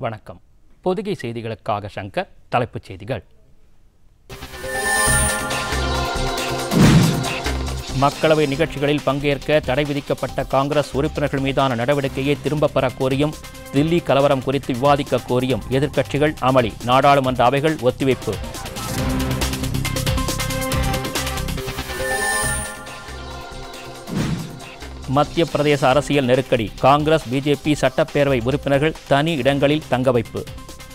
வணக்கம் பொதிகை செய்திகளுக்காக சங்கர் தலைப்புச் செய்திகள் மக்களவை நிகழ்ச்சிகளில் பங்கேற்க தடை விதிக்கப்பட்ட காங்கிரஸ் உறுப்பினர்கள் மீதான நடவடிக்கையை திரும்பப் பெறக் கோரியும் தில்லி கலவரம் குறித்து விவாதிக்க கோரியும் எதிர்க்கட்சிகள் அமளி நாடாளுமன்ற அவைகள் ஒத்திவைப்பு மத்திய பிரதேச அரசியல் நெருக்கடி காங்கிரஸ் பிஜேபி சட்டப்பேரவை உறுப்பினர்கள் தனி இடங்களில் தங்க வைப்பு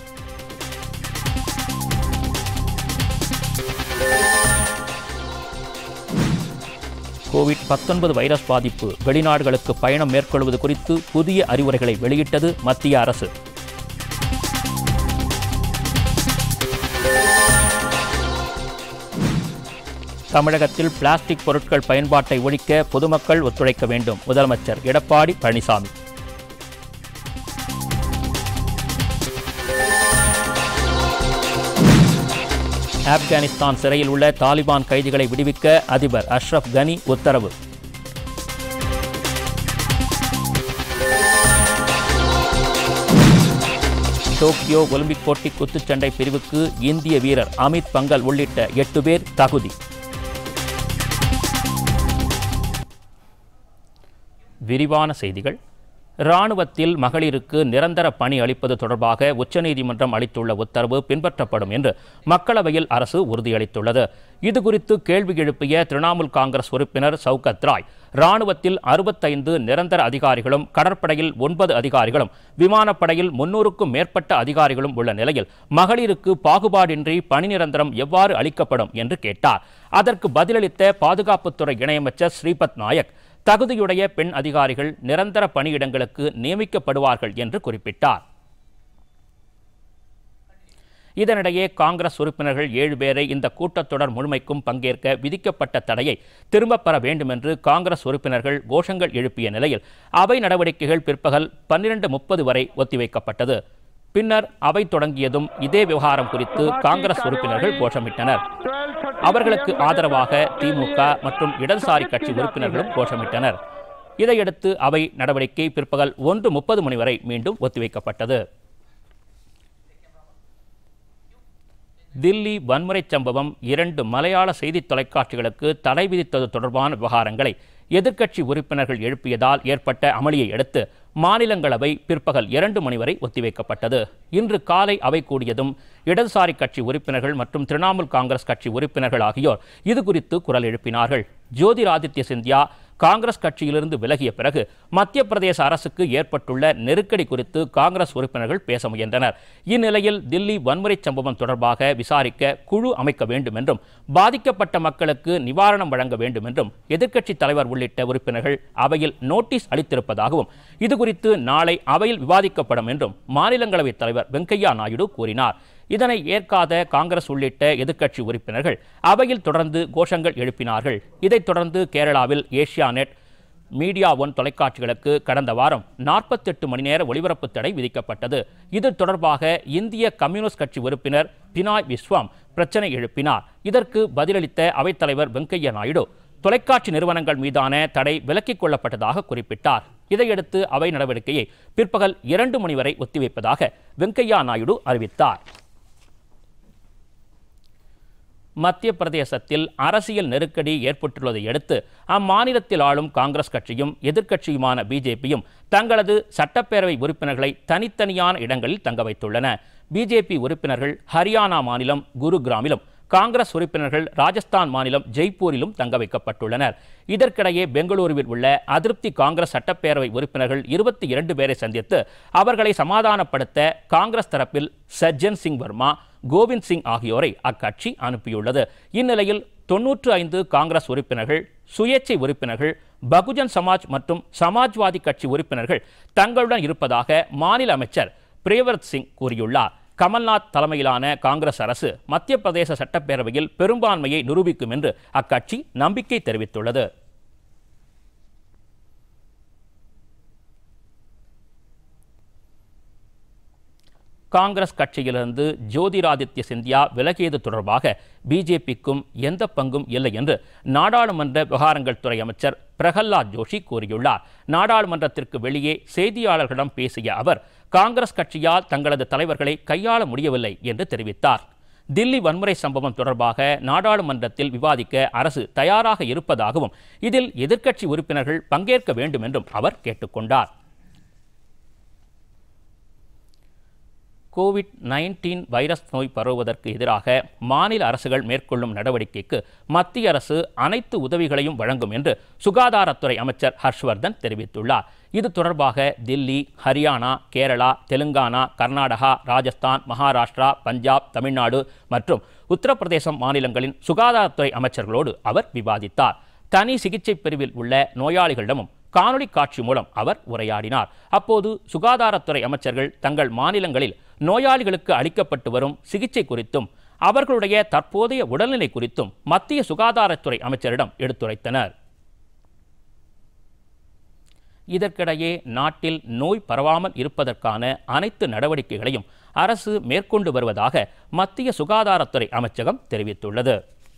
கோவிட் 19 வைரஸ் பாதிப்பு வெளிநாடுகளுக்கு பயணம் மேற்கொள்வது குறித்து புதிய அறிவுரைகளை வெளியிட்டது மத்திய அரசு தமிழகத்தில் பிளாஸ்டிக் பொருட்கள் பயன்பாட்டை ஒழிக்க பொதுமக்கள் ஒத்துழைக்க வேண்டும் முதலமைச்சர் எடப்பாடி பழனிசாமி ஆப்கானிஸ்தான் சிறையில் உள்ள தாலிபான் கைதிகளை விடுவிக்க அதிபர் அஷ்ரப் கனி உத்தரவு டோக்கியோ ஒலிம்பிக் போட்டி குத்துச்சண்டை பிரிவுக்கு இந்திய வீரர் அமித் பங்கல் உள்ளிட்ட எட்டு பேர் தகுதி விரிவான செய்திகள் இராணுவத்தில் மகளிருக்கு நிரந்தர பணி அளிப்பது தொடர்பாக உச்சநீதிமன்றம் அளித்துள்ள உத்தரவு பின்பற்றப்படும் என்று மக்களவையில் அரசு உறுதியளித்துள்ளது இதுகுறித்து கேள்வி எழுப்பிய திரிணாமுல் காங்கிரஸ் உறுப்பினர் சவுகத் ராய் இராணுவத்தில் அறுபத்தைந்து நிரந்தர அதிகாரிகளும் கடற்படையில் ஒன்பது அதிகாரிகளும் விமானப்படையில் முன்னூறுக்கும் மேற்பட்ட அதிகாரிகளும் உள்ள நிலையில் மகளிருக்கு பாகுபாடின்றி பணி நிரந்தரம் எவ்வாறு அளிக்கப்படும் என்று கேட்டார் அதற்கு பதிலளித்த பாதுகாப்புத்துறை இணையமைச்சர் ஸ்ரீபத் நாயக் தகுதியுடைய பெண் அதிகாரிகள் நிரந்தர பணியிடங்களுக்கு நியமிக்கப்படுவார்கள் என்று குறிப்பிட்டார் இதனிடையே காங்கிரஸ் உறுப்பினர்கள் ஏழு பேரை இந்த கூட்டத்தொடர் முழுமைக்கும் பங்கேற்க விதிக்கப்பட்ட தடையை திரும்பப் பெற வேண்டும் என்று காங்கிரஸ் உறுப்பினர்கள் கோஷங்கள் எழுப்பிய நிலையில் அவை நடவடிக்கைகள் பிற்பகல் பன்னிரண்டு முப்பது வரை ஒத்திவைக்கப்பட்டது பின்னர் அவை தொடங்கியதும் இதே விவகாரம் குறித்து காங்கிரஸ் உறுப்பினர்கள் கோஷமிட்டனர் அவர்களுக்கு ஆதரவாக திமுக மற்றும் இடதுசாரி கட்சி உறுப்பினர்களும் கோஷமிட்டனர் இதையடுத்து அவை நடவடிக்கை பிற்பகல் ஒன்று முப்பது மணி வரை மீண்டும் ஒத்திவைக்கப்பட்டது தில்லி வன்முறைச் சம்பவம் இரண்டு மலையாள செய்தி தொலைக்காட்சிகளுக்கு தடை விதித்தது தொடர்பான விவகாரங்களை எதிர்க்கட்சி உறுப்பினர்கள் எழுப்பியதால் ஏற்பட்ட அமளியை அடுத்து மாநிலங்களவை பிற்பகல் இரண்டு மணி வரை ஒத்திவைக்கப்பட்டது இன்று காலை அவை கூடியதும் இடதுசாரி கட்சி உறுப்பினர்கள் மற்றும் திரிணாமுல் காங்கிரஸ் கட்சி உறுப்பினர்கள் ஆகியோர் இதுகுறித்து குரல் எழுப்பினார்கள் ஜோதிராதித்ய சிந்தியா காங்கிரஸ் கட்சியிலிருந்து விலகிய பிறகு மத்திய பிரதேச அரசுக்கு ஏற்பட்டுள்ள நெருக்கடி குறித்து காங்கிரஸ் உறுப்பினர்கள் பேச முயன்றனர் இந்நிலையில் தில்லி வன்முறைச் சம்பவம் தொடர்பாக விசாரிக்க குழு அமைக்க வேண்டும் என்றும் பாதிக்கப்பட்ட மக்களுக்கு நிவாரணம் வழங்க வேண்டும் என்றும் எதிர்க்கட்சித் தலைவர் உள்ளிட்ட உறுப்பினர்கள் அவையில் நோட்டீஸ் அளித்திருப்பதாகவும் இதுகுறித்து நாளை அவையில் விவாதிக்கப்படும் என்றும் மாநிலங்களவைத் தலைவர் வெங்கையா நாயுடு கூறினார் இதனை ஏற்காத காங்கிரஸ் உள்ளிட்ட எதிர்க்கட்சி உறுப்பினர்கள் அவையில் தொடர்ந்து கோஷங்கள் எழுப்பினார்கள் இதைத் தொடர்ந்து கேரளாவில் ஏஷியா நெட் மீடியா ஒன் தொலைக்காட்சிகளுக்கு கடந்த வாரம் நாற்பத்தெட்டு மணி நேர ஒளிபரப்பு தடை விதிக்கப்பட்டது இது தொடர்பாக இந்திய கம்யூனிஸ்ட் கட்சி உறுப்பினர் பினாய் விஸ்வாம் பிரச்சனை எழுப்பினார் இதற்கு பதிலளித்த அவைத்தலைவர் வெங்கையா நாயுடு தொலைக்காட்சி நிறுவனங்கள் மீதான தடை விலக்கிக் கொள்ளப்பட்டதாக குறிப்பிட்டார் இதையடுத்து அவை நடவடிக்கையை பிற்பகல் இரண்டு மணி வரை ஒத்திவைப்பதாக வெங்கையா நாயுடு அறிவித்தார் மத்திய பிரதேசத்தில் அரசியல் நெருக்கடி ஏற்பட்டுள்ளதை அடுத்து அம்மாநிலத்தில் ஆளும் காங்கிரஸ் கட்சியும் எதிர்க்கட்சியுமான பிஜேபியும் தங்களது சட்டப்பேரவை உறுப்பினர்களை தனித்தனியான இடங்களில் தங்க வைத்துள்ளன பிஜேபி உறுப்பினர்கள் ஹரியானா மாநிலம் குருகிராமிலும் காங்கிரஸ் உறுப்பினர்கள் ராஜஸ்தான் மாநிலம் ஜெய்ப்பூரிலும் தங்க வைக்கப்பட்டுள்ளனர் இதற்கிடையே பெங்களூருவில் உள்ள அதிருப்தி காங்கிரஸ் சட்டப்பேரவை உறுப்பினர்கள் இருபத்தி இரண்டு பேரை சந்தித்து அவர்களை சமாதானப்படுத்த காங்கிரஸ் தரப்பில் சஜ்ஜன் சிங் வர்மா கோவிந்த் சிங் ஆகியோரை அக்கட்சி அனுப்பியுள்ளது இந்நிலையில் தொன்னூற்று ஐந்து காங்கிரஸ் உறுப்பினர்கள் சுயேட்சை உறுப்பினர்கள் பகுஜன் சமாஜ் மற்றும் சமாஜ்வாதி கட்சி உறுப்பினர்கள் தங்களுடன் இருப்பதாக மாநில அமைச்சர் பிரியவர்த் சிங் கூறியுள்ளார் கமல்நாத் தலைமையிலான காங்கிரஸ் அரசு மத்திய பிரதேச சட்டப்பேரவையில் பெரும்பான்மையை நிரூபிக்கும் என்று அக்கட்சி நம்பிக்கை தெரிவித்துள்ளது காங்கிரஸ் கட்சியிலிருந்து ஜோதிராதித்ய சிந்தியா விலகியது தொடர்பாக பிஜேபிக்கும் எந்த பங்கும் இல்லை என்று நாடாளுமன்ற விவகாரங்கள் துறை அமைச்சர் பிரகலாத் ஜோஷி கூறியுள்ளார் நாடாளுமன்றத்திற்கு வெளியே செய்தியாளர்களிடம் பேசிய அவர் காங்கிரஸ் கட்சியால் தங்களது தலைவர்களை கையாள முடியவில்லை என்று தெரிவித்தார் தில்லி வன்முறை சம்பவம் தொடர்பாக நாடாளுமன்றத்தில் விவாதிக்க அரசு தயாராக இருப்பதாகவும் இதில் எதிர்க்கட்சி உறுப்பினர்கள் பங்கேற்க வேண்டும் என்றும் அவர் கேட்டுக்கொண்டார் கோவிட் நைன்டீன் வைரஸ் நோய் பரவுவதற்கு எதிராக மாநில அரசுகள் மேற்கொள்ளும் நடவடிக்கைக்கு மத்திய அரசு அனைத்து உதவிகளையும் வழங்கும் என்று சுகாதாரத்துறை அமைச்சர் ஹர்ஷ்வர்தன் தெரிவித்துள்ளார் இது தொடர்பாக தில்லி ஹரியானா கேரளா தெலுங்கானா கர்நாடகா ராஜஸ்தான் மகாராஷ்டிரா பஞ்சாப் தமிழ்நாடு மற்றும் உத்தரப்பிரதேசம் மாநிலங்களின் சுகாதாரத்துறை அமைச்சர்களோடு அவர் விவாதித்தார் தனி சிகிச்சை பிரிவில் உள்ள நோயாளிகளிடமும் காணொளி காட்சி மூலம் அவர் உரையாடினார் அப்போது சுகாதாரத்துறை அமைச்சர்கள் தங்கள் மாநிலங்களில் நோயாளிகளுக்கு அளிக்கப்பட்டு வரும் சிகிச்சை குறித்தும் அவர்களுடைய தற்போதைய உடல்நிலை குறித்தும் மத்திய சுகாதாரத்துறை அமைச்சரிடம் எடுத்துரைத்தனர் இதற்கிடையே நாட்டில் நோய் பரவாமல் இருப்பதற்கான அனைத்து நடவடிக்கைகளையும் அரசு மேற்கொண்டு வருவதாக மத்திய சுகாதாரத்துறை அமைச்சகம் தெரிவித்துள்ளது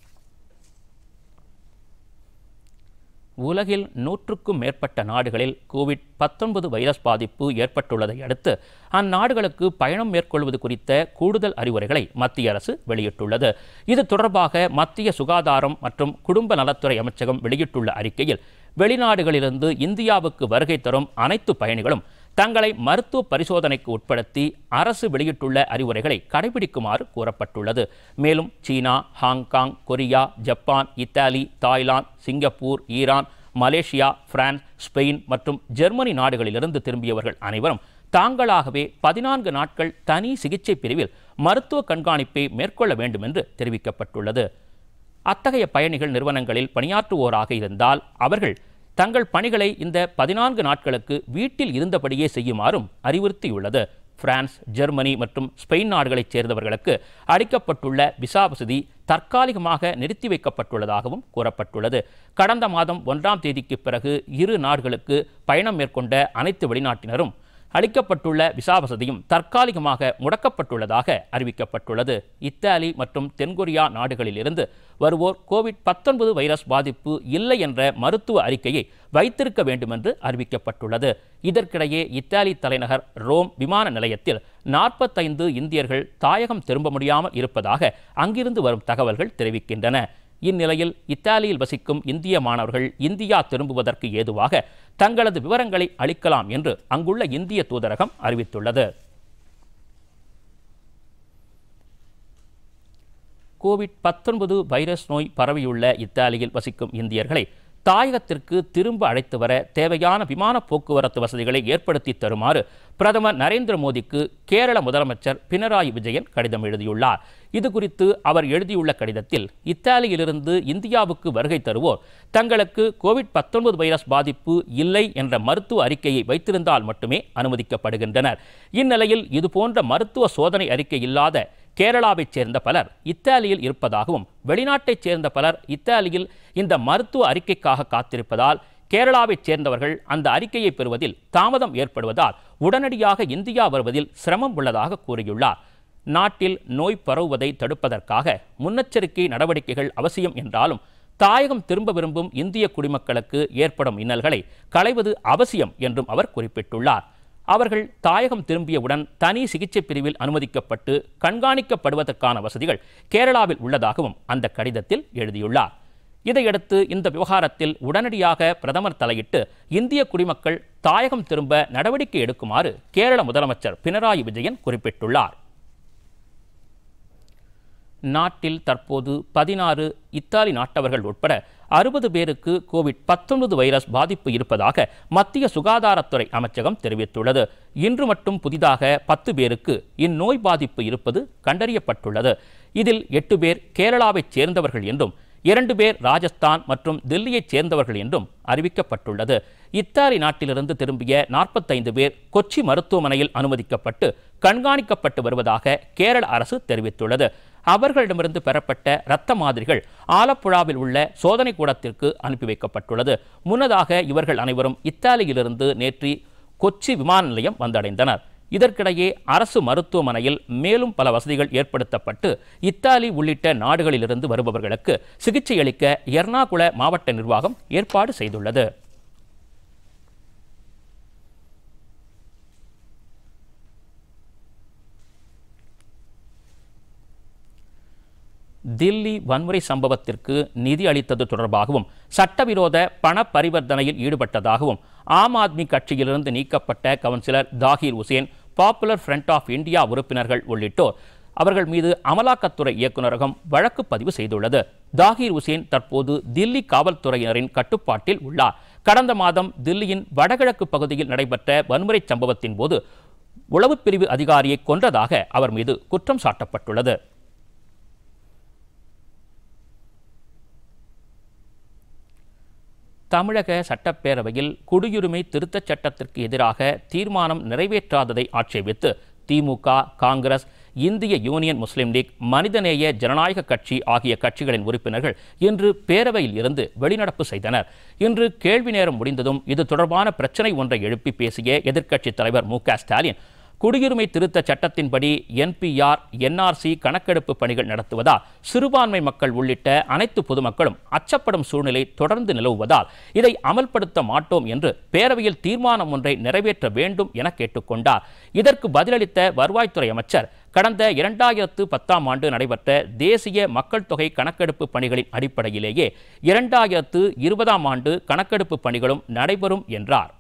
உலகில் நூற்றுக்கும் மேற்பட்ட நாடுகளில் கோவிட் பத்தொன்பது வைரஸ் பாதிப்பு ஏற்பட்டுள்ளதை அடுத்து அந்நாடுகளுக்கு பயணம் மேற்கொள்வது குறித்த கூடுதல் அறிவுரைகளை மத்திய அரசு வெளியிட்டுள்ளது இது தொடர்பாக மத்திய சுகாதாரம் மற்றும் குடும்ப நலத்துறை அமைச்சகம் வெளியிட்டுள்ள அறிக்கையில் வெளிநாடுகளிலிருந்து இந்தியாவுக்கு வருகை தரும் அனைத்து பயணிகளும் தங்களை மருத்துவ பரிசோதனைக்கு உட்படுத்தி அரசு வெளியிட்டுள்ள அறிவுரைகளை கடைபிடிக்குமாறு கூறப்பட்டுள்ளது மேலும் China Hong Kong Korea Japan Italy Thailand Singapore Iran Malaysia France Spain மற்றும் ஜெர்மனி நாடுகளிலிருந்து திரும்பியவர்கள் அனைவரும் தாங்களாகவே பதினான்கு நாட்கள் தனி சிகிச்சை பிரிவில் மருத்துவ கண்காணிப்பை மேற்கொள்ள வேண்டும் என்று தெரிவிக்கப்பட்டுள்ளது அத்தகைய பயணிகள் நிறுவனங்களில் பணியாற்றுவோராக இருந்தால் அவர்கள் தங்கள் பணிகளை இந்த பதினான்கு நாட்களுக்கு வீட்டில் இருந்தபடியே செய்யுமாறும் அறிவுறுத்தியுள்ளது பிரான்ஸ் ஜெர்மனி மற்றும் ஸ்பெயின் நாடுகளைச் சேர்ந்தவர்களுக்கு அளிக்கப்பட்டுள்ள விசா வசதி தற்காலிகமாக நிறுத்தி வைக்கப்பட்டுள்ளதாகவும் கூறப்பட்டுள்ளது கடந்த மாதம் ஒன்றாம் தேதிக்கு பிறகு இரு நாடுகளுக்கு பயணம் மேற்கொண்ட அனைத்து வெளிநாட்டினரும் அளிக்கப்பட்டுள்ள விசா வசதியும் தற்காலிகமாக முடக்கப்பட்டுள்ளதாக அறிவிக்கப்பட்டுள்ளது இத்தாலி மற்றும் தென்கொரியா நாடுகளிலிருந்து வருவோர் கோவிட் பத்தொன்பது வைரஸ் பாதிப்பு இல்லை என்ற மருத்துவ அறிக்கையை வைத்திருக்க வேண்டும் என்று அறிவிக்கப்பட்டுள்ளது இதற்கிடையே இத்தாலி தலைநகர் ரோம் விமான நிலையத்தில் நாற்பத்தைந்து இந்தியர்கள் தாயகம் திரும்ப முடியாமல் இருப்பதாக அங்கிருந்து வரும் தகவல்கள் தெரிவிக்கின்றன இந்நிலையில் இத்தாலியில் வசிக்கும் இந்திய மாணவர்கள் இந்தியா திரும்புவதற்கு ஏதுவாக தங்களது விவரங்களை அளிக்கலாம் என்று அங்குள்ள இந்திய தூதரகம் அறிவித்துள்ளது கோவிட் பத்தொன்பது வைரஸ் நோய் பரவியுள்ள இத்தாலியில் வசிக்கும் இந்தியர்களை தாயகத்திற்கு திரும்ப அழைத்து வர தேவையான விமான போக்குவரத்து வசதிகளை ஏற்படுத்தி தருமாறு பிரதமர் நரேந்திர மோடிக்கு கேரள முதலமைச்சர் பினராயி விஜயன் கடிதம் எழுதியுள்ளார் இது குறித்து அவர் எழுதியுள்ள கடிதத்தில் இத்தாலியிலிருந்து இந்தியாவுக்கு வருகை தருவோர் தங்களுக்கு கோவிட் பத்தொன்பது வைரஸ் பாதிப்பு இல்லை என்ற மருத்துவ அறிக்கையை வைத்திருந்தால் மட்டுமே அனுமதிக்கப்படுகின்றனர் இந்நிலையில் இதுபோன்ற மருத்துவ சோதனை அறிக்கை இல்லாத கேரளாவைச் சேர்ந்த பலர் இத்தாலியில் இருப்பதாகவும் வெளிநாட்டைச் சேர்ந்த பலர் இத்தாலியில் இந்த மருத்துவ அறிக்கைக்காக காத்திருப்பதால் கேரளாவைச் சேர்ந்தவர்கள் அந்த அறிக்கையை பெறுவதில் தாமதம் ஏற்படுவதால் உடனடியாக இந்தியா வருவதில் சிரமம் உள்ளதாக கூறியுள்ளார் நாட்டில் நோய் பரவுவதை தடுப்பதற்காக முன்னெச்சரிக்கை நடவடிக்கைகள் அவசியம் என்றாலும் தாயகம் திரும்ப விரும்பும் இந்திய குடிமக்களுக்கு ஏற்படும் இன்னல்களை களைவது அவசியம் என்றும் அவர் குறிப்பிட்டுள்ளார் அவர்கள் தாயகம் திரும்பியவுடன் தனி சிகிச்சை பிரிவில் அனுமதிக்கப்பட்டு கண்காணிக்கப்படுவதற்கான வசதிகள் கேரளாவில் உள்ளதாகவும் அந்த கடிதத்தில் எழுதியுள்ளார் இதையடுத்து இந்த விவகாரத்தில் உடனடியாக பிரதமர் தலையிட்டு இந்திய குடிமக்கள் தாயகம் திரும்ப நடவடிக்கை எடுக்குமாறு கேரள முதலமைச்சர் பினராயி விஜயன் குறிப்பிட்டுள்ளார் நாட்டில் தற்போது பதினாறு இத்தாலி நாட்டவர்கள் உட்பட அறுபது பேருக்கு கோவிட் பத்தொன்பது வைரஸ் பாதிப்பு இருப்பதாக மத்திய சுகாதாரத்துறை அமைச்சகம் தெரிவித்துள்ளது இன்று மட்டும் புதிதாக பத்து பேருக்கு இந்நோய் பாதிப்பு இருப்பது கண்டறியப்பட்டுள்ளது இதில் எட்டு பேர் கேரளாவைச் சேர்ந்தவர்கள் என்றும் இரண்டு பேர் ராஜஸ்தான் மற்றும் தில்லியைச் சேர்ந்தவர்கள் என்றும் அறிவிக்கப்பட்டுள்ளது இத்தாலி நாட்டிலிருந்து திரும்பிய நாற்பத்தைந்து பேர் கொச்சி மருத்துவமனையில் அனுமதிக்கப்பட்டு கண்காணிக்கப்பட்டு வருவதாக கேரள அரசு தெரிவித்துள்ளது அவர்களிடமிருந்து பெறப்பட்ட இரத்த மாதிரிகள் ஆலப்புழாவில் உள்ள சோதனை கூடத்திற்கு அனுப்பி வைக்கப்பட்டுள்ளது முன்னதாக இவர்கள் அனைவரும் இத்தாலியிலிருந்து நேற்று கொச்சி விமான நிலையம் வந்தடைந்தனர் இதற்கிடையே அரசு மருத்துவமனையில் மேலும் பல வசதிகள் ஏற்படுத்தப்பட்டு இத்தாலி உள்ளிட்ட நாடுகளிலிருந்து வருபவர்களுக்கு சிகிச்சை அளிக்க எர்ணாகுள மாவட்ட நிர்வாகம் ஏற்பாடு செய்துள்ளது தில்லி வன்முறை சம்பவத்திற்கு நிதி அளித்தது தொடர்பாகவும் சட்டவிரோத பண பரிவர்த்தனையில் ஈடுபட்டதாகவும் ஆம் ஆத்மி கட்சியிலிருந்து நீக்கப்பட்ட councillor Tahir Hussain Popular Front of India உறுப்பினர்கள் உள்ளிட்டோர் அவர்கள் மீது அமலாக்கத்துறை இயக்குநரகம் வழக்கு பதிவு செய்துள்ளது தாகிர் உசேன் தற்போது தில்லி காவல்துறையினரின் கட்டுப்பாட்டில் உள்ளார் கடந்த மாதம் தில்லியின் வடகிழக்கு பகுதியில் நடைபெற்ற வன்முறை சம்பவத்தின் போது உளவுப் பிரிவு அதிகாரியை கொன்றதாக அவர் மீது குற்றம் சாட்டப்பட்டுள்ளது தமிழக சட்டப்பேரவையில் குடியுரிமை திருத்தச் சட்டத்திற்கு எதிராக தீர்மானம் நிறைவேற்றாததை ஆட்சேபித்து திமுக காங்கிரஸ் இந்திய யூனியன் முஸ்லீம் லீக் மனிதநேய ஜனநாயக கட்சி ஆகிய கட்சிகளின் உறுப்பினர்கள் இன்று பேரவையில் இருந்து வெளிநடப்பு செய்தனர் இன்று கேள்வி நேரம் முடிந்ததும் இது தொடர்பான பிரச்சனை ஒன்றை எழுப்பி பேசிய எதிர்க்கட்சித் தலைவர் மு க ஸ்டாலின் குடியுரிமை திருத்த சட்டத்தின்படி என்பிஆர் என்ஆர்சி கணக்கெடுப்பு பணிகள் நடத்துவதால் சிறுபான்மை மக்கள் உள்ளிட்ட அனைத்து பொதுமக்களும் அச்சப்படும் சூழ்நிலை தொடர்ந்து நிலவுவதால் இதை அமல்படுத்த மாட்டோம் என்று பேரவையில் தீர்மானம் ஒன்றை நிறைவேற்ற வேண்டும் என கேட்டுக்கொண்டார் இதற்கு பதிலளித்த வருவாய்த்துறை அமைச்சர் கடந்த இரண்டாயிரத்து பத்தாம் ஆண்டு நடைபெற்ற தேசிய மக்கள் தொகை கணக்கெடுப்பு பணிகளின் அடிப்படையிலேயே இரண்டாயிரத்து இருபதாம் ஆண்டு கணக்கெடுப்பு பணிகளும் நடைபெறும் என்றார்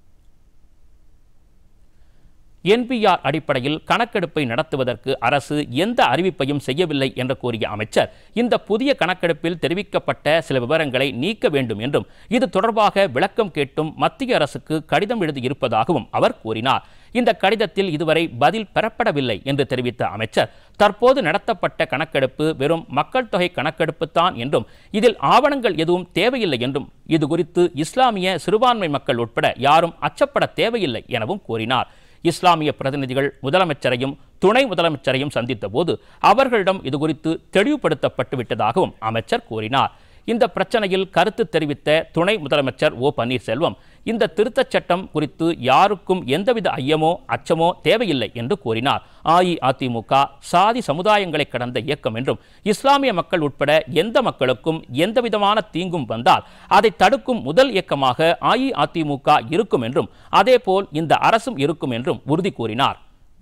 என்பிஆர் அடிப்படையில் கணக்கெடுப்பை நடத்துவதற்கு அரசு எந்த அறிவிப்பையும் செய்யவில்லை என்று கூறிய அமைச்சர் இந்த புதிய கணக்கெடுப்பில் தெரிவிக்கப்பட்ட சில விவரங்களை நீக்க வேண்டும் என்றும் இது தொடர்பாக விளக்கம் கேட்டும் மத்திய அரசுக்கு கடிதம் எழுதியிருப்பதாகவும் அவர் கூறினார் இந்த கடிதத்தில் இதுவரை பதில் பெறப்படவில்லை என்று தெரிவித்த அமைச்சர் தற்போது நடத்தப்பட்ட கணக்கெடுப்பு வெறும் மக்கள் தொகை கணக்கெடுப்புத்தான் என்றும் இதில் ஆவணங்கள் எதுவும் தேவையில்லை என்றும் இது குறித்து இஸ்லாமிய சிறுபான்மை மக்கள் உட்பட யாரும் அச்சப்பட தேவையில்லை எனவும் கூறினார் இஸ்லாமிய பிரதிநிதிகள் முதலமைச்சரையும் துணை முதலமைச்சரையும் சந்தித்த போது அவர்களிடம் இதுகுறித்து தெளிவுபடுத்தப்பட்டு விட்டதாகவும் அமைச்சர் கூறினார் இந்த பிரச்சனையில் கருத்து தெரிவித்த துணை முதலமைச்சர் ஓ பன்னீர்செல்வம் இந்த திருத்தச் சட்டம் குறித்து யாருக்கும் எந்தவித ஐயமோ அச்சமோ தேவையில்லை என்று கூறினார் அஇஅதிமுக சாதி சமுதாயங்களை கடந்த இயக்கம் என்றும் இஸ்லாமிய மக்கள் உட்பட எந்த மக்களுக்கும் எந்தவிதமான தீங்கும் வந்தால் அதை தடுக்கும் முதல் இயக்கமாக அஇஅதிமுக இருக்கும் என்றும் அதேபோல் இந்த அரசும் இருக்கும் என்றும் உறுதி கூறினார்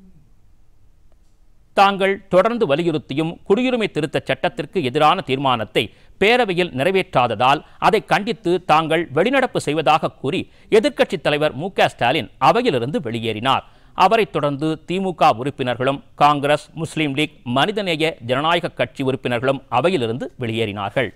தாங்கள் தொடர்ந்து வலியுறுத்தியும் குடியுரிமை திருத்தச் சட்டத்திற்கு எதிரான தீர்மானத்தை பேரவையில் நிறைவேற்றாததால் அதை கண்டித்து தாங்கள் வெளிநடப்பு செய்வதாக கூறி எதிர்க்கட்சித் தலைவர் மு க ஸ்டாலின் அவையிலிருந்து வெளியேறினார் அவரைத் தொடர்ந்து திமுக உறுப்பினர்களும் காங்கிரஸ் முஸ்லீம் லீக் மனிதநேய ஜனநாயக கட்சி உறுப்பினர்களும் அவையிலிருந்து வெளியேறினார்கள்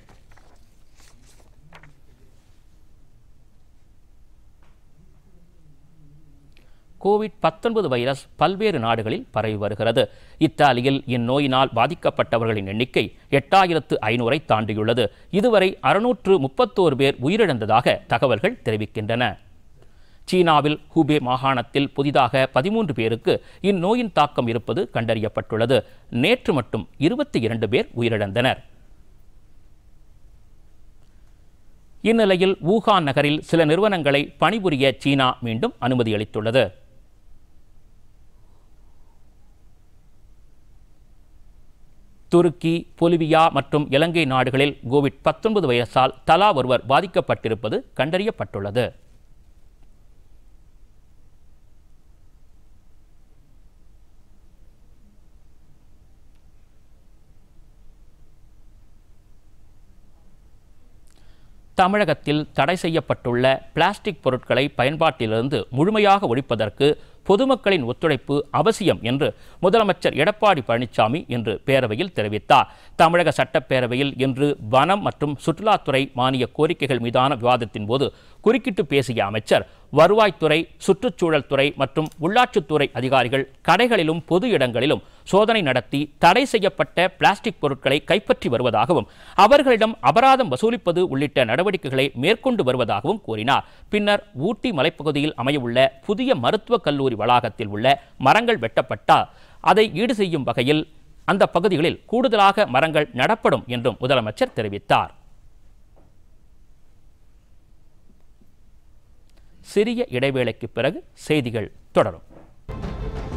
கோவிட் பத்தொன்பது வைரஸ் பல்வேறு நாடுகளில் பரவி வருகிறது இத்தாலியில் இந்நோயினால் பாதிக்கப்பட்டவர்களின் எண்ணிக்கை எட்டாயிரத்து ஐநூறை தாண்டியுள்ளது இதுவரை அறுநூற்று முப்பத்தோரு பேர் உயிரிழந்ததாக தகவல்கள் தெரிவிக்கின்றன சீனாவில் ஹூபே மாகாணத்தில் புதிதாக பதிமூன்று பேருக்கு இந்நோயின் தாக்கம் இருப்பது கண்டறியப்பட்டுள்ளது நேற்று மட்டும் இருபத்தி இரண்டு பேர் உயிரிழந்தனர் இந்நிலையில் வூகான் நகரில் சில நிறுவனங்களை பணிபுரிய சீனா மீண்டும் அனுமதி அளித்துள்ளது துருக்கி பொலிவியா மற்றும் இலங்கை நாடுகளில் கோவிட் பத்தொன்பது வைரஸால் தலா ஒருவர் பாதிக்கப்பட்டிருப்பது கண்டறியப்பட்டுள்ளது தமிழகத்தில் தடை செய்யப்பட்டுள்ள பிளாஸ்டிக் பொருட்களை பயன்பாட்டிலிருந்து முழுமையாக ஒழிப்பதற்கு பொதுமக்களின் ஒத்துழைப்பு அவசியம் என்று முதலமைச்சர் எடப்பாடி பழனிசாமி இன்று பேரவையில் தெரிவித்தார் தமிழக சட்டப்பேரவையில் இன்று வனம் மற்றும் சுற்றுலாத்துறை மானிய கோரிக்கைகள் மீதான விவாதத்தின் போது குறுக்கிட்டு பேசிய அமைச்சர் வருவாய்த்துறை சுற்றுச்சூழல் துறை மற்றும் உள்ளாட்சித்துறை அதிகாரிகள் கடைகளிலும் பொது இடங்களிலும் சோதனை நடத்தி தடை செய்யப்பட்ட பிளாஸ்டிக் பொருட்களை கைப்பற்றி வருவதாகவும் அவர்களிடம் அபராதம் வசூலிப்பது உள்ளிட்ட நடவடிக்கைகளை மேற்கொண்டு வருவதாகவும் கூறினார் பின்னர் ஊட்டி மலைப்பகுதியில் அமையவுள்ள புதிய மருத்துவக் கல்லூரி வளாகத்தில் உள்ள மரங்கள் வெட்டப்பட்டால் அதை ஈடு செய்யும் வகையில் அந்த பகுதிகளில் கூடுதலாக மரங்கள் நடப்படும் என்றும் முதலமைச்சர் தெரிவித்தார் சிறிய இடைவேளைக்கு பிறகு செய்திகள் தொடரும்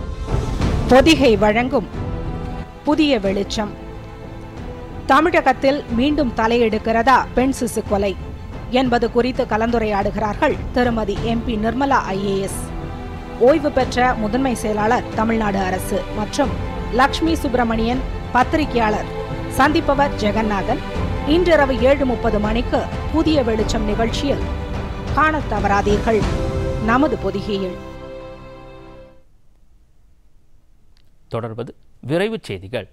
பொதிகை வழங்கும் புதிய வெளிச்சம் தமிழகத்தில் மீண்டும் தலையெடுக்கிறதா பெண் சிசு கொலை என்பது குறித்து கலந்துரையாடுகிறார்கள் திருமதி எம்பி நிர்மலா ஐஏஎஸ் ஓய்வு பெற்ற முதன்மை செயலாளர் தமிழ்நாடு அரசு மற்றும் லக்ஷ்மி சுப்பிரமணியன் பத்திரிகையாளர் சந்திப்பவர் ஜெகநாதன் இன்றிரவு ஏழு முப்பது மணிக்கு புதிய வெளிச்சம் நிகழ்ச்சியில் காணத் தவறாதீர்கள் நமது பொதிகையில் தொடர்வது விரைவுச் செய்திகள்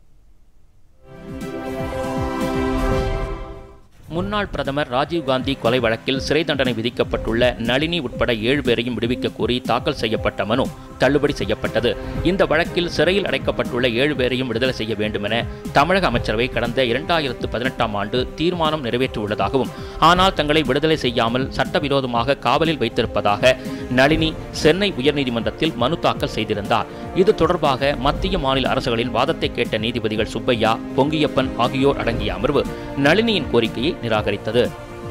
முன்னாள் பிரதமர் ராஜீவ்காந்தி கொலை வழக்கில் சிறை தண்டனை விதிக்கப்பட்டுள்ள நளினி உட்பட ஏழு பேரையும் விடுவிக்க கோரி தாக்கல் செய்யப்பட்ட மனு தள்ளுபடி செய்யப்பட்டது இந்த வழக்கில் சிறையில் அடைக்கப்பட்டுள்ள ஏழு பேரையும் விடுதலை செய்ய வேண்டுமென தமிழக அமைச்சரவை கடந்த இரண்டாயிரத்து பதினெட்டாம் ஆண்டு தீர்மானம் நிறைவேற்றியுள்ளதாகவும் ஆனால் தங்களை விடுதலை செய்யாமல் சட்டவிரோதமாக காவலில் வைத்திருப்பதாக நளினி சென்னை உயர்நீதிமன்றத்தில் மனு தாக்கல் செய்திருந்தார் இது தொடர்பாக மத்திய மாநில அரசுகளின் வாதத்தை கேட்ட நீதிபதிகள் சுப்பையா பொங்கியப்பன் ஆகியோர் அடங்கிய அமர்வு நளினியின் கோரிக்கையை நிராகரித்தது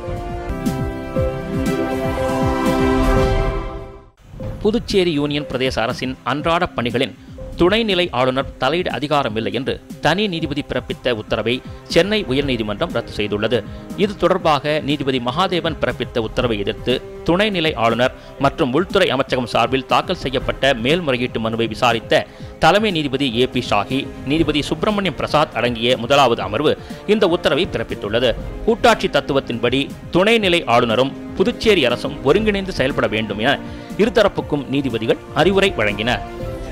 புதுச்சேரி யூனியன் பிரதேச அரசின் அன்றாட பணிகளின் துணைநிலை ஆளுநர் தலையிட அதிகாரமில்லை என்று தனி நீதிபதி பிறப்பித்த உத்தரவை சென்னை உயர்நீதிமன்றம் ரத்து செய்துள்ளது இது தொடர்பாக நீதிபதி மகாதேவன் பிறப்பித்த உத்தரவை எதிர்த்து துணைநிலை ஆளுநர் மற்றும் உள்துறை அமைச்சகம் சார்பில் தாக்கல் செய்யப்பட்ட மேல்முறையீட்டு மனுவை விசாரித்த தலைமை நீதிபதி ஏ பி ஷாஹி நீதிபதி சுப்பிரமணியம் பிரசாத் அடங்கிய முதலாவது அமர்வு இந்த உத்தரவை பிறப்பித்துள்ளது கூட்டாட்சி தத்துவத்தின்படி துணைநிலை ஆளுநரும் புதுச்சேரி அரசும் ஒருங்கிணைந்து செயல்பட வேண்டும் என இருதரப்புக்கும் நீதிபதிகள் அறிவுரை வழங்கினர்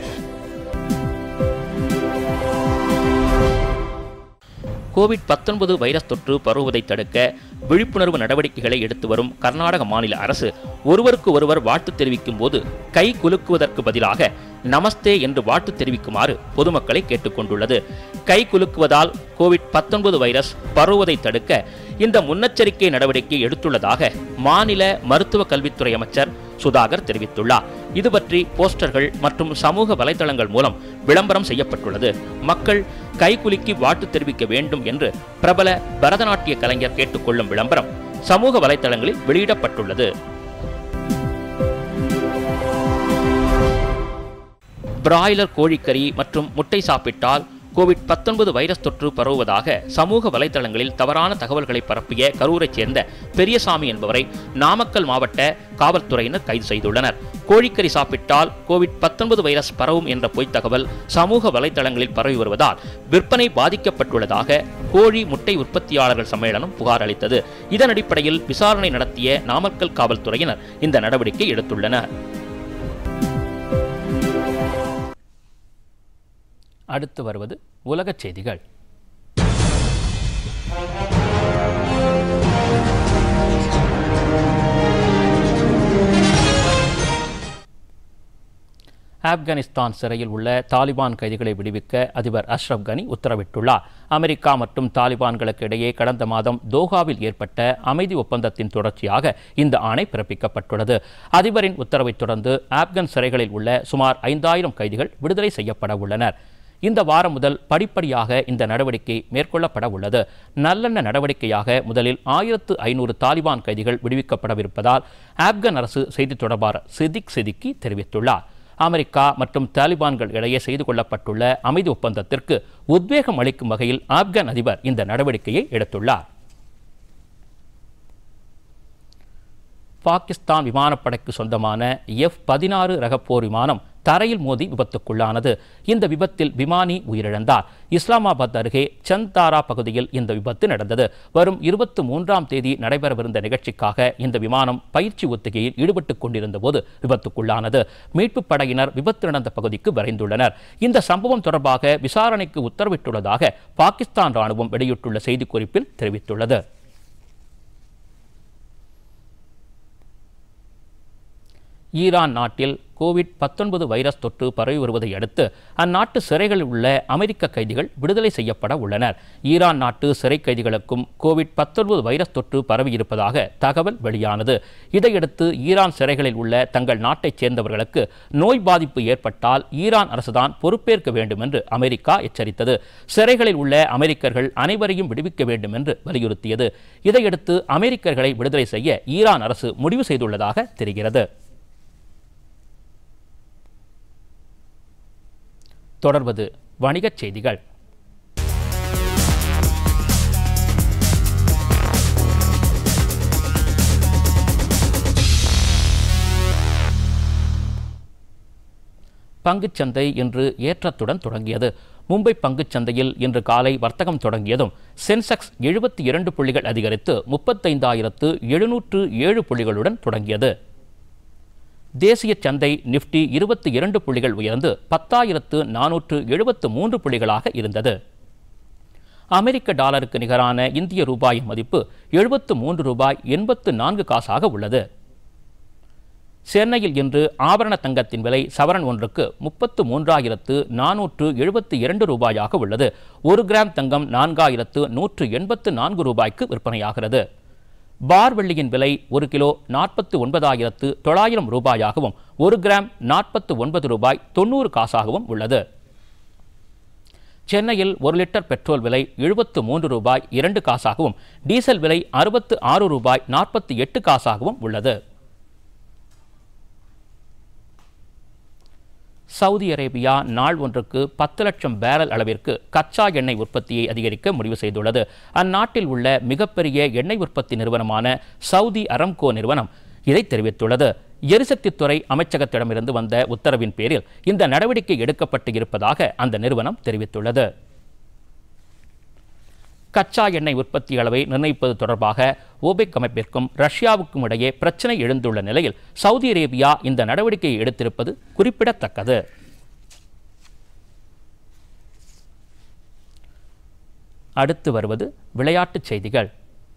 கோவிட் பத்தொன்பது வைரஸ் தொற்று பரவுவதை தடுக்க விழிப்புணர்வு நடவடிக்கைகளை எடுத்து வரும் கர்நாடக மாநில அரசு ஒருவருக்கு ஒருவர் வாழ்த்து தெரிவிக்கும் போது கை குலுக்குவதற்கு பதிலாக நமஸ்தே என்று வாழ்த்து தெரிவிக்குமாறு பொதுமக்களை கேட்டுக்கொண்டுள்ளது கை குலுக்குவதால் கோவிட் பத்தொன்பது வைரஸ் பரவுவதை தடுக்க இந்த முன்னெச்சரிக்கை நடவடிக்கை எடுத்துள்ளதாக மாநில மருத்துவ கல்வித்துறை அமைச்சர் சுதாகர் தெரிவித்துள்ளார் இது பற்றி போஸ்டர்கள் மற்றும் சமூக வலைதளங்கள் மூலம் விளம்பரம் செய்யப்பட்டுள்ளது மக்கள் கைகுலுக்கி வாழ்த்து தெரிவிக்க வேண்டும் என்று பிரபல பரதநாட்டிய கலைஞர் கேட்டுக்கொள்ளும் விளம்பரம் சமூக வலைதளங்களில் வெளியிடப்பட்டுள்ளது பிராய்லர் கோழிக்கறி மற்றும் முட்டை சாப்பிட்டால் கோவிட் பத்தொன்பது வைரஸ் தொற்று பரவுவதாக சமூக வலைதளங்களில் தவறான தகவல்களை பரப்பிய கரூரைச் சேர்ந்த பெரியசாமி என்பவரை நாமக்கல் மாவட்ட காவல்துறையினர் கைது செய்துள்ளனர் கோழிக்கறி சாப்பிட்டால் கோவிட் பத்தொன்பது வைரஸ் பரவும் என்ற பொய்த் தகவல் சமூக வலைதளங்களில் பரவி வருவதால் விற்பனை பாதிக்கப்பட்டுள்ளதாக கோழி முட்டை உற்பத்தியாளர்கள் சம்மேளனம் புகார் அளித்தது இதன் அடிப்படையில் விசாரணை நடத்திய நாமக்கல் காவல்துறையினர் இந்த நடவடிக்கை எடுத்துள்ளனர் அடுத்து வருவது உலகச் செய்திகள் ஆப்கானிஸ்தான் சிறையில் உள்ள தாலிபான் கைதிகளை விடுவிக்க அதிபர் அஷ்ரப் கனி உத்தரவிட்டுள்ளார் அமெரிக்கா மற்றும் தாலிபான்களுக்கு இடையே கடந்த மாதம் தோஹாவில் ஏற்பட்ட அமைதி ஒப்பந்தத்தின் தொடர்ச்சியாக இந்த ஆணை பிறப்பிக்கப்பட்டுள்ளது அதிபரின் உத்தரவைத் தொடர்ந்து ஆப்கான் சிறைகளில் உள்ள சுமார் ஐந்தாயிரம் கைதிகள் விடுதலை செய்யப்பட உள்ளனர் இந்த வாரம் முதல் படிப்படியாக இந்த நடவடிக்கை மேற்கொள்ளப்பட உள்ளது நல்லெண்ண நடவடிக்கையாக முதலில் ஆயிரத்து ஐநூறு தாலிபான் கைதிகள் விடுவிக்கப்படவிருப்பதால் ஆப்கான் அரசு செய்தித் தொடர்பாளர் சிதிக் சிதிக்கி தெரிவித்துள்ளார் அமெரிக்கா மற்றும் தாலிபான்கள் இடையே செய்து கொள்ளப்பட்டுள்ள அமைதி ஒப்பந்தத்திற்கு உத்வேகம் அளிக்கும் வகையில் ஆப்கான் அதிபர் இந்த நடவடிக்கையை எடுத்துள்ளார் பாகிஸ்தான் விமானப்படைக்கு சொந்தமான எஃப் பதினாறு ரக போர் விமானம் தரையில் மோதி விபத்துக்குள்ளானது இந்த விபத்தில் விமானி உயிரிழந்தார் இஸ்லாமாபாத் அருகே சந்தாரா பகுதியில் இந்த விபத்து நடந்தது வரும் இருபத்தி மூன்றாம் தேதி நடைபெறவிருந்த நிகழ்ச்சிக்காக இந்த விமானம் பயிற்சி ஒத்திகையில் ஈடுபட்டுக் கொண்டிருந்த போது விபத்துக்குள்ளானது மீட்புப் படையினர் விபத்து நடந்த பகுதிக்கு விரைந்துள்ளனர் இந்த சம்பவம் தொடர்பாக விசாரணைக்கு உத்தரவிட்டுள்ளதாக பாகிஸ்தான் ராணுவம் வெளியிட்டுள்ள செய்திக்குறிப்பில் தெரிவித்துள்ளது ஈரான் நாட்டில் கோவிட் பத்தொன்பது வைரஸ் தொற்று பரவி வருவதை அடுத்து அந்நாட்டு சிறைகளில் உள்ள அமெரிக்க கைதிகள் விடுதலை செய்யப்பட உள்ளனர் ஈரான் நாட்டு சிறை கைதிகளுக்கும் கோவிட் பத்தொன்பது வைரஸ் தொற்று பரவியிருப்பதாக தகவல் வெளியானது இதையடுத்து ஈரான் சிறைகளில் உள்ள தங்கள் நாட்டைச் சேர்ந்தவர்களுக்கு நோய் பாதிப்பு ஏற்பட்டால் ஈரான் அரசுதான் பொறுப்பேற்க வேண்டும் என்று அமெரிக்கா எச்சரித்தது சிறைகளில் உள்ள அமெரிக்கர்கள் அனைவரையும் விடுவிக்க வேண்டும் என்று வலியுறுத்தியது இதையடுத்து அமெரிக்கர்களை விடுதலை செய்ய ஈரான் அரசு முடிவு செய்துள்ளதாக தெரிகிறது தொடர்வது வணிகச் செய்திகள் பங்குச்சந்தை இன்று ஏற்றத்துடன் தொடங்கியது மும்பை பங்குச்சந்தையில் இன்று காலை வர்த்தகம் தொடங்கியதும் சென்செக்ஸ் எழுபத்தி இரண்டு புள்ளிகள் அதிகரித்து முப்பத்தைந்தாயிரத்து எழுநூற்று ஏழு புள்ளிகளுடன் தொடங்கியது தேசிய சந்தை நிப்டி இருபத்தி இரண்டு புள்ளிகள் உயர்ந்து பத்தாயிரத்து நானூற்று எழுபத்து மூன்று புள்ளிகளாக இருந்தது அமெரிக்க டாலருக்கு நிகரான இந்திய ரூபாயின் மதிப்பு எழுபத்து மூன்று ரூபாய் எண்பத்து நான்கு காசாக உள்ளது சென்னையில் இன்று ஆபரண தங்கத்தின் விலை சவரன் ஒன்றுக்கு முப்பத்து மூன்றாயிரத்து நானூற்று எழுபத்தி இரண்டு ரூபாயாக உள்ளது ஒரு கிராம் தங்கம் நான்காயிரத்து நூற்று எண்பத்து நான்கு ரூபாய்க்கு விற்பனையாகிறது பார் வெள்ளியின் விலை ஒரு கிலோ நாற்பத்து ஒன்பதாயிரத்து தொள்ளாயிரம் ரூபாயாகவும் ஒரு கிராம் நாற்பத்து ஒன்பது ரூபாய் தொண்ணூறு காசாகவும் உள்ளது சென்னையில் ஒரு லிட்டர் பெட்ரோல் விலை எழுபத்து மூன்று ரூபாய் இரண்டு காசாகவும் டீசல் விலை அறுபத்து ஆறு ரூபாய் நாற்பத்தி எட்டு காசாகவும் உள்ளது சவுதி அரேபியா நாள் ஒன்றுக்கு பத்து லட்சம் பேரல் அளவிற்கு கச்சா எண்ணெய் உற்பத்தியை அதிகரிக்க முடிவு செய்துள்ளது அந்நாட்டில் உள்ள மிகப்பெரிய எண்ணெய் உற்பத்தி நிறுவனமான சவுதி அரம்கோ நிறுவனம் இதை தெரிவித்துள்ளது எரிசக்தித்துறை அமைச்சகத்திடமிருந்து வந்த உத்தரவின் பேரில் இந்த நடவடிக்கை எடுக்கப்பட்டு இருப்பதாக அந்த நிறுவனம் தெரிவித்துள்ளது கச்சா எண்ணெய் உற்பத்தி அளவை நிர்ணயிப்பது தொடர்பாக ஓபெக் அமைப்பிற்கும் ரஷ்யாவுக்கும் இடையே பிரச்சனை எழுந்துள்ள நிலையில் சவுதி அரேபியா இந்த நடவடிக்கையை எடுத்திருப்பது குறிப்பிடத்தக்கது அடுத்து வருவது விளையாட்டுச் செய்திகள்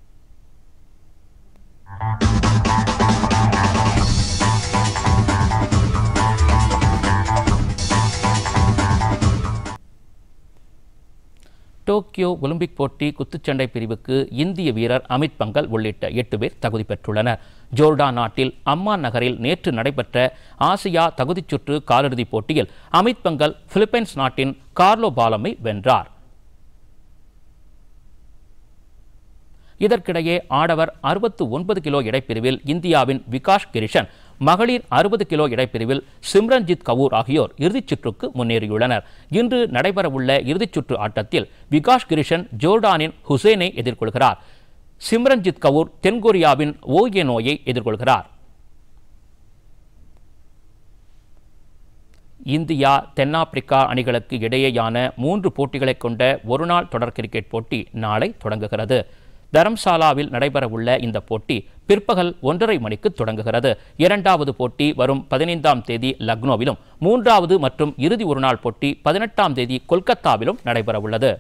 டோக்கியோ ஒலிம்பிக் போட்டி குத்துச்சண்டை பிரிவுக்கு இந்திய வீரர் அமித் பங்கல் உள்ளிட்ட எட்டு பேர் தகுதி பெற்றுள்ளனர் ஜோர்டான் நாட்டில் அம்மான் நகரில் நேற்று நடைபெற்ற ஆசியா தகுதிச் சுற்று காலிறுதிப் போட்டியில் அமித் பங்கல் பிலிப்பைன்ஸ் நாட்டின் கார்லோ பாலமை வென்றார் இதற்கிடையே ஆடவர் அறுபத்து ஒன்பது கிலோ இடைப்பிரிவில் இந்தியாவின் விகாஷ் கிரிஷன் மகளிர் அறுபது கிலோ இடைப்பிரிவில் சிம்ரன்ஜித் கவுர் ஆகியோர் இறுதிச் சுற்றுக்கு முன்னேறியுள்ளனர் இன்று நடைபெறவுள்ள இறுதிச் சுற்று ஆட்டத்தில் விகாஷ் கிரிஷன் ஜோர்டானின் ஹுசேனை எதிர்கொள்கிறார் சிம்ரன்ஜித் கவுர் தென்கொரியாவின் ஓயேனோயை எதிர்கொள்கிறார் இந்தியா தென்னாப்பிரிக்கா அணிகளுக்கு இடையேயான மூன்று போட்டிகளை கொண்ட ஒருநாள் தொடர் கிரிக்கெட் போட்டி நாளை தொடங்குகிறது தரம்சாலாவில் நடைபெறவுள்ள இந்த போட்டி பிற்பகல் ஒன்றரை மணிக்கு தொடங்குகிறது இரண்டாவது போட்டி வரும் பதினைந்தாம் தேதி லக்னோவிலும் மூன்றாவது மற்றும் இறுதி ஒருநாள் போட்டி பதினெட்டாம் தேதி கொல்கத்தாவிலும் நடைபெறவுள்ளது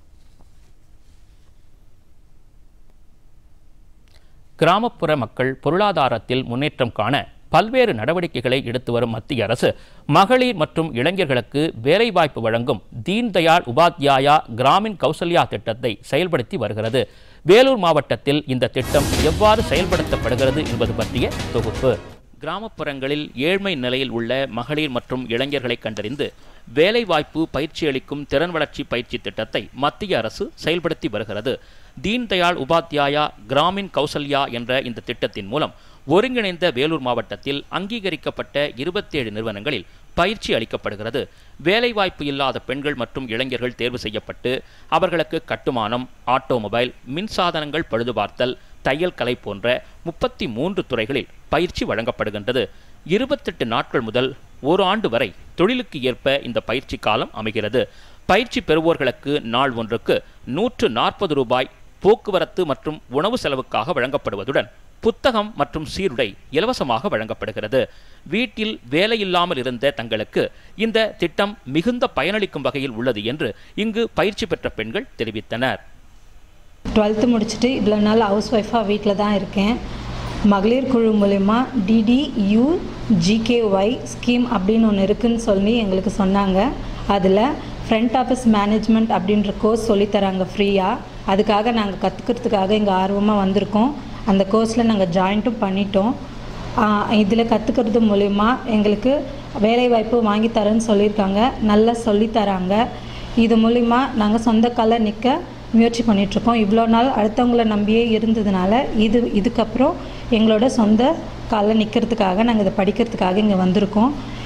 கிராமப்புற மக்கள் பொருளாதாரத்தில் முன்னேற்றம் காண பல்வேறு நடவடிக்கைகளை எடுத்து வரும் மத்திய அரசு மகளிர் மற்றும் இளைஞர்களுக்கு வேலைவாய்ப்பு வழங்கும் தீன் தயாள் உபாத்யாயா கிராமின் கௌசல்யா திட்டத்தை செயல்படுத்தி வருகிறது வேலூர் மாவட்டத்தில் இந்த திட்டம் எவ்வாறு செயல்படுத்தப்படுகிறது என்பது பற்றிய தொகுப்பு கிராமப்புறங்களில் ஏழ்மை நிலையில் உள்ள மகளிர் மற்றும் இளைஞர்களை கண்டறிந்து வேலைவாய்ப்பு பயிற்சி அளிக்கும் திறன் வளர்ச்சி பயிற்சி திட்டத்தை மத்திய அரசு செயல்படுத்தி வருகிறது தீன் தயாள் உபாத்யாயா கிராமின் கௌசல்யா என்ற இந்த திட்டத்தின் மூலம் ஒருங்கிணைந்த வேலூர் மாவட்டத்தில் அங்கீகரிக்கப்பட்ட இருபத்தேழு நிறுவனங்களில் பயிற்சி அளிக்கப்படுகிறது வேலைவாய்ப்பு இல்லாத பெண்கள் மற்றும் இளைஞர்கள் தேர்வு செய்யப்பட்டு அவர்களுக்கு கட்டுமானம் ஆட்டோமொபைல் மின்சாதனங்கள் பழுதுபார்த்தல் தையல் கலை போன்ற முப்பத்தி மூன்று துறைகளில் பயிற்சி வழங்கப்படுகின்றது இருபத்தெட்டு நாட்கள் முதல் ஒரு ஆண்டு வரை தொழிலுக்கு ஏற்ப இந்த பயிற்சி காலம் அமைகிறது பயிற்சி பெறுவோர்களுக்கு நாள் ஒன்றுக்கு நூற்று நாற்பது ரூபாய் போக்குவரத்து மற்றும் உணவு செலவுக்காக வழங்கப்படுவதுடன் புத்தகம் மற்றும் சீருடை இலவசமாக வழங்கப்படுகிறது வீட்டில் வேலையில்லாமல் இருந்த தங்களுக்கு இந்த திட்டம் மிகுந்த பயனளிக்கும் வகையில் உள்ளது என்று இங்கு பயிற்சி பெற்ற பெண்கள் தெரிவித்தனர் டுவெல்த்து முடிச்சுட்டு இவ்வளோ நாள் ஹவுஸ் ஒய்ஃபாக வீட்டில் தான் இருக்கேன் மகளிர் குழு மூலிமா டிடியூ ஜிகேஒய் ஸ்கீம் அப்படின்னு ஒன்று இருக்குன்னு சொல்லி எங்களுக்கு சொன்னாங்க அதில் ஃப்ரண்ட் ஆஃபீஸ் மேனேஜ்மெண்ட் அப்படின்ற கோர்ஸ் சொல்லித்தராங்க ஃப்ரீயாக அதுக்காக நாங்கள் கற்றுக்கிறதுக்காக இங்கே ஆர்வமாக வந்திருக்கோம் அந்த கோர்ஸில் நாங்கள் ஜாயிண்ட்டும் பண்ணிட்டோம் இதில் கற்றுக்கிறது மூலிமா எங்களுக்கு வேலைவாய்ப்பு வாங்கி தரேன்னு சொல்லியிருக்காங்க நல்லா சொல்லித்தராங்க இது மூலிமா நாங்கள் சொந்த கால நிற்க முயற்சி பண்ணிகிட்ருக்கோம் இவ்வளோ நாள் அடுத்தவங்கள நம்பியே இருந்ததுனால இது இதுக்கப்புறம் எங்களோட சொந்த காலில் நிற்கிறதுக்காக நாங்கள் இதை படிக்கிறதுக்காக இங்கே வந்திருக்கோம்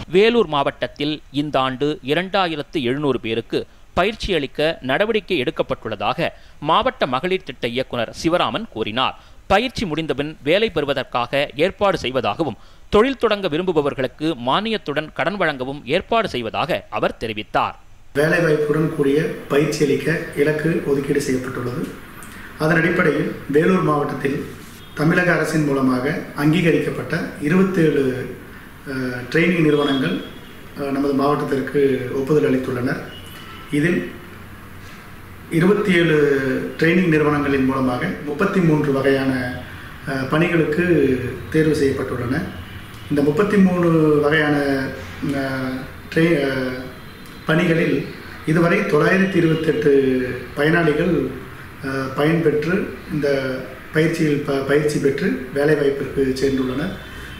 வேலூர் மாவட்டத்தில் இந்த ஆண்டு இரண்டாயிரத்து எழுநூறு பேருக்கு பயிற்சி அளிக்க நடவடிக்கை எடுக்கப்பட்டுள்ளதாக மாவட்ட மகளிர் திட்ட இயக்குனர் சிவராமன் கூறினார் பயிற்சி முடிந்தபின் வேலை பெறுவதற்காக ஏற்பாடு செய்வதாகவும் தொழில் தொடங்க விரும்புபவர்களுக்கு மானியத்துடன் கடன் வழங்கவும் ஏற்பாடு செய்வதாக அவர் தெரிவித்தார் வேலைவாய்ப்புடன் கூடிய பயிற்சி அளிக்க இலக்கு ஒதுக்கீடு செய்யப்பட்டுள்ளது அதன் அடிப்படையில் வேலூர் மாவட்டத்தில் தமிழக அரசின் மூலமாக அங்கீகரிக்கப்பட்ட இருபத்தேழு ட்ரைனிங் நிறுவனங்கள் அஹ், நமது மாவட்டத்திற்கு ஒப்புதல் அளித்துள்ளனர் இதில் இருபத்தி ஏழு ட்ரைனிங் நிறுவனங்களின் மூலமாக முப்பத்தி மூன்று வகையான அஹ், பணிகளுக்கு தேர்வு செய்யப்பட்டுள்ளன இந்த முப்பத்தி மூணு வகையான அஹ், ட்ரை அஹ், பணிகளில் இதுவரை தொள்ளாயிரத்தி இருபத்தெட்டு பயனாளிகள் அஹ், பயன்பெற்று இந்த பயிற்சியில் ப பயிற்சி பெற்று வேலைவாய்ப்பிற்கு சென்றுள்ளனர்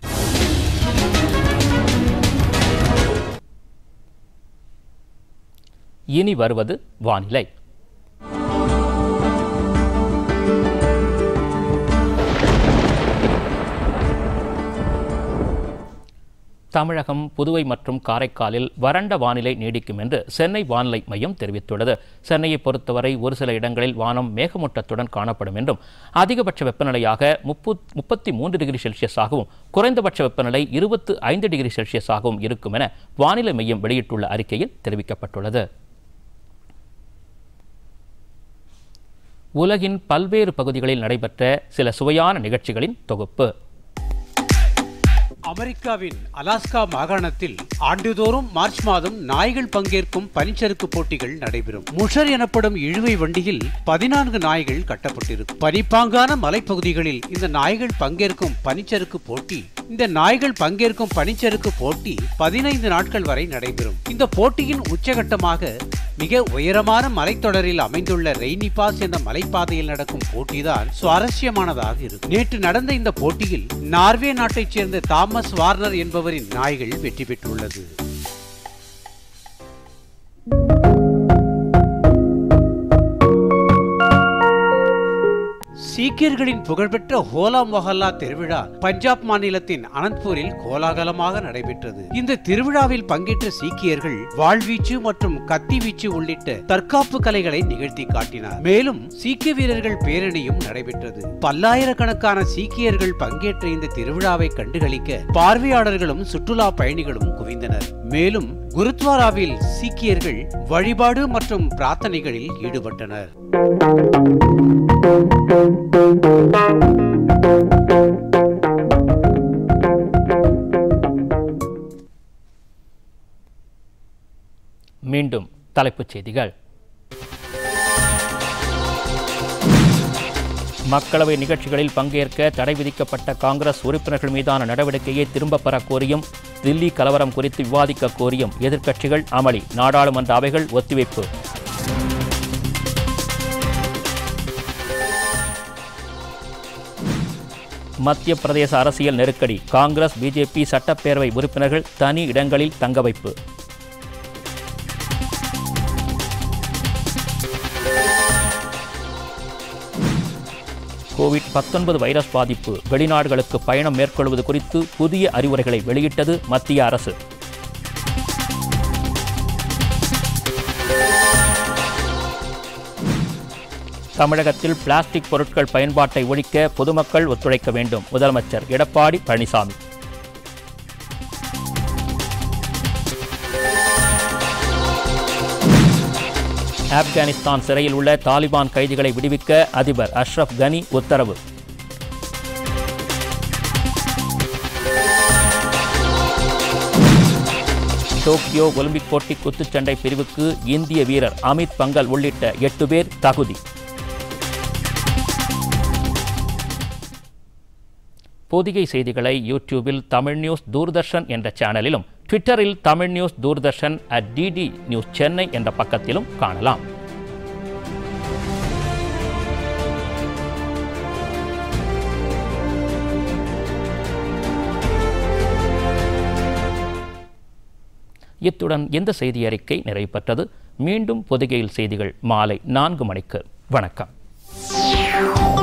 இனி வருவது வானிலை தமிழகம் புதுவை மற்றும் காரைக்காலில் வறண்ட வானிலை நீடிக்கும் என்று சென்னை வானிலை மையம் தெரிவித்துள்ளது சென்னையை பொறுத்தவரை ஒரு சில இடங்களில் வானம் மேகமூட்டத்துடன் காணப்படும் என்றும் அதிகபட்ச வெப்பநிலையாக முப்பு முப்பத்தி மூன்று டிகிரி செல்சியஸாகவும் குறைந்தபட்ச வெப்பநிலை இருபத்து ஐந்து டிகிரி செல்சியஸாகவும் இருக்கும் என வானிலை மையம் வெளியிட்டுள்ள அறிக்கையில் தெரிவிக்கப்பட்டுள்ளது உலகின் பல்வேறு பகுதிகளில் நடைபெற்ற சில சுவையான நிகழ்ச்சிகளின் தொகுப்பு அமெரிக்காவின் அலாஸ்கா மாகாணத்தில் ஆண்டுதோறும் மார்ச் மாதம் நாய்கள் பங்கேற்கும் பனிச்சறுக்கு போட்டிகள் நடைபெறும் முஷர் எனப்படும் இழுவை வண்டியில் பதினான்கு நாய்கள் கட்டப்பட்டிருக்கும் பனிப்பாங்கான மலைப்பகுதிகளில் இந்த நாய்கள் பங்கேற்கும் பனிச்சறுக்கு போட்டி இந்த நாய்கள் பங்கேற்கும் பனிச்சறுக்கு போட்டி பதினைந்து நாட்கள் வரை நடைபெறும் இந்த போட்டியின் உச்சகட்டமாக மிக உயரமான மலைத்தொடரில் அமைந்துள்ள ரெய்னி பாஸ் என்ற மலைப்பாதையில் நடக்கும் போட்டிதான் சுவாரஸ்யமானதாக இருக்கும் நேற்று நடந்த இந்த போட்டியில் நார்வே நாட்டைச் சேர்ந்த தாமஸ் வார்னர் என்பவரின் நாய்கள் வெற்றி பெற்றுள்ளது சீக்கியர்களின் புகழ்பெற்ற ஹோலா மொஹல்லா திருவிழா பஞ்சாப் மாநிலத்தின் அனந்த்பூரில் கோலாகலமாக நடைபெற்றது இந்த திருவிழாவில் பங்கேற்ற சீக்கியர்கள் வாழ்வீச்சு மற்றும் கத்தி வீச்சு உள்ளிட்ட தற்காப்பு கலைகளை நிகழ்த்தி காட்டினார் மேலும் சீக்கிய வீரர்கள் பேரணியும் நடைபெற்றது பல்லாயிரக்கணக்கான சீக்கியர்கள் பங்கேற்ற இந்த திருவிழாவை கண்டுகளிக்க பார்வையாளர்களும் சுற்றுலா பயணிகளும் குவிந்தனர் மேலும் குருத்வாராவில் சீக்கியர்கள் வழிபாடு மற்றும் பிரார்த்தனைகளில் ஈடுபட்டனர் மீண்டும் தலைப்புச் செய்திகள் மக்களவை நிகழ்ச்சிகளில் பங்கேற்க தடை விதிக்கப்பட்ட காங்கிரஸ் உறுப்பினர்கள் மீதான நடவடிக்கையை திரும்பப் பெறக் கோரியும் தில்லி கலவரம் குறித்து விவாதிக்க கோரியும் எதிர்க்கட்சிகள் அமளி நாடாளுமன்ற அவைகள் ஒத்திவைப்பு மத்திய பிரதேச அரசியல் நெருக்கடி காங்கிரஸ் பிஜேபி சட்டப்பேரவை உறுப்பினர்கள் தனி இடங்களில் தங்க வைப்பு கோவிட் 19 வைரஸ் பாதிப்பு வெளிநாடுகளுக்கு பயணம் மேற்கொள்வது குறித்து புதிய அறிவுரைகளை வெளியிட்டது மத்திய அரசு தமிழகத்தில் பிளாஸ்டிக் பொருட்கள் பயன்பாட்டை ஒழிக்க பொதுமக்கள் ஒத்துழைக்க வேண்டும் முதலமைச்சர் எடப்பாடி பழனிசாமி ஆப்கானிஸ்தான் சிறையில் உள்ள தாலிபான் கைதிகளை விடுவிக்க அதிபர் அஷ்ரப் கனி உத்தரவு டோக்கியோ ஒலிம்பிக் போட்டி குத்துச்சண்டை பிரிவுக்கு இந்திய வீரர் அமித் பங்கல் உள்ளிட்ட எட்டு பேர் தகுதி பொதிகை செய்திகளை யூடியூபில் தமிழ் நியூஸ் தூர்தர்ஷன் என்ற சேனலிலும் ட்விட்டரில் Tamil news Doordarshan at DD news Chennai என்ற பக்கத்திலும் காணலாம் இத்துடன் இந்த செய்தி அறிக்கை நிறைவு பெற்றது மீண்டும் பொதிகையில் செய்திகள் மாலை நான்கு மணிக்கு வணக்கம்